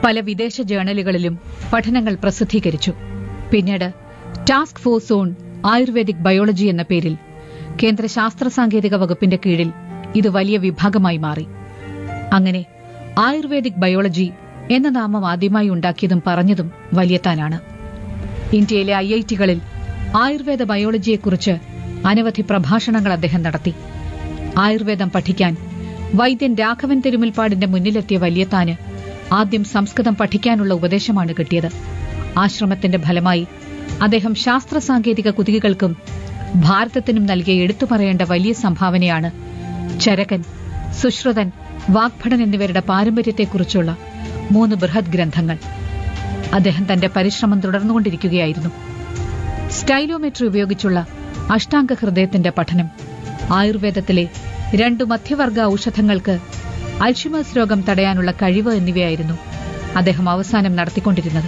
പല വിദേശ ജേണലുകളിലും പഠനങ്ങൾ പ്രസിദ്ധീകരിച്ചു പിന്നീട് task force on ayurvedic biology എന്ന പേരിൽ കേന്ദ്ര ശാസ്ത്ര സാങ്കേതിക വകുപ്പിന്റെ കീഴിൽ ഇത് വലിയ വിഭാഗമായി മാറി അങ്ങനെ ആയുർവേദിക് ബയോളജി എന്ന നാമം ആദ്യമായി ഉണ്ടാക്കിയതും പറഞ്ഞതും വലിയത്താനാണ് ഇന്ത്യയിലെ ഐ ഐ ടികളിൽ ആയുർവേദ ബയോളജിയെക്കുറിച്ച് അനവധി പ്രഭാഷണങ്ങൾ അദ്ദേഹം നടത്തി ആയുർവേദം പഠിക്കാൻ വൈദ്യൻ രാഘവൻ തിരുമുൽപ്പാടിന്റെ മുന്നിലെത്തിയ വലിയത്താന് ആദ്യം സംസ്കൃതം പഠിക്കാനുള്ള ഉപദേശമാണ് കിട്ടിയത് ആശ്രമത്തിന്റെ ഫലമായി അദ്ദേഹം ശാസ്ത്ര സാങ്കേതിക കുതികകൾക്കും ഭാരതത്തിനും നൽകിയ എടുത്തു പറയേണ്ട വലിയ സംഭാവനയാണ് ചരകൻ സുശ്രുതൻ വാഗ്ഭടൻ എന്നിവരുടെ പാരമ്പര്യത്തെക്കുറിച്ചുള്ള മൂന്ന് ബൃഹത് ഗ്രന്ഥങ്ങൾ അദ്ദേഹം തന്റെ പരിശ്രമം തുടർന്നുകൊണ്ടിരിക്കുകയായിരുന്നു സ്റ്റൈലോമെട്രി ഉപയോഗിച്ചുള്ള അഷ്ടാംഗ ഹൃദയത്തിന്റെ പഠനം ആയുർവേദത്തിലെ രണ്ടു മധ്യവർഗ ഔഷധങ്ങൾക്ക് അൽഷിമേഴ്സ് രോഗം തടയാനുള്ള കഴിവ് എന്നിവയായിരുന്നു അദ്ദേഹം അവസാനം നടത്തിക്കൊണ്ടിരുന്നത്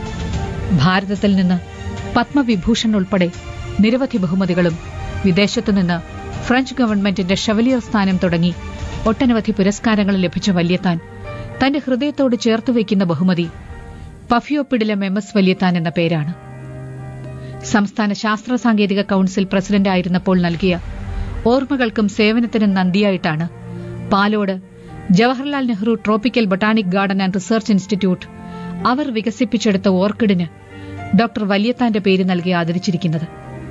ഭാരതത്തിൽ നിന്ന് പത്മവിഭൂഷൺ ഉൾപ്പെടെ നിരവധി ബഹുമതികളും വിദേശത്തുനിന്ന് ഫ്രഞ്ച് ഗവൺമെന്റിന്റെ ഷെവലിയർ സ്ഥാനം തുടങ്ങി ഒട്ടനവധി പുരസ്കാരങ്ങൾ ലഭിച്ച വല്യത്താൻ തന്റെ ഹൃദയത്തോട് ചേർത്തുവയ്ക്കുന്ന ബഹുമതി പഫിയോപ്പിഡിലം എം എസ് വല്യത്താൻ എന്ന പേരാണ് സംസ്ഥാന ശാസ്ത്ര സാങ്കേതിക കൌൺസിൽ പ്രസിഡന്റായിരുന്നപ്പോൾ നൽകിയ ഓർമ്മകൾക്കും സേവനത്തിനും നന്ദിയായിട്ടാണ് Palode Jawaharlal Nehru tropical botanic garden and research institute അവർ വികസിപ്പിച്ചെടുത്ത ഓർക്കിഡിന് ഡോക്ടർ വല്യത്താന്റെ പേര് നൽകി ആദരിച്ചിരിക്കുന്നത്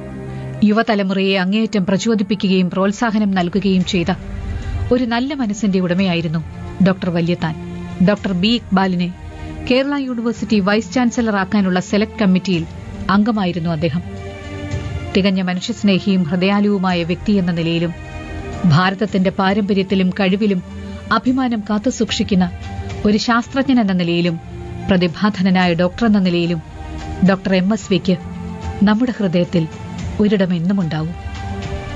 യുവതലമുറയെ അങ്ങേയറ്റം പ്രചോദിപ്പിക്കുകയും പ്രോത്സാഹനം നൽകുകയും ചെയ്ത ഒരു നല്ല മനസ്സിന്റെ ഉടമയായിരുന്നു ഡോക്ടർ വല്യത്താൻ ഡോക്ടർ ബി ഇക്ബാലിനെ കേരള യൂണിവേഴ്സിറ്റി വൈസ് ചാൻസലറാക്കാനുള്ള സെലക്ട് കമ്മിറ്റിയിൽ അംഗമായിരുന്നു അദ്ദേഹം തികഞ്ഞ മനുഷ്യസ്നേഹിയും ഹൃദയാലുവുമായ വ്യക്തി എന്ന നിലയിലും ഭാരതത്തിന്റെ പാരമ്പര്യത്തിലും കഴിവിലും അഭിമാനം കാത്തുസൂക്ഷിക്കുന്ന ഒരു ശാസ്ത്രജ്ഞൻ എന്ന നിലയിലും പ്രതിഭാധനനായ ഡോക്ടർ എന്ന നിലയിലും ഡോക്ടർ എം എസ് വിക്ക് നമ്മുടെ ഹൃദയത്തിൽ ഒരിടം എന്നുമുണ്ടാവും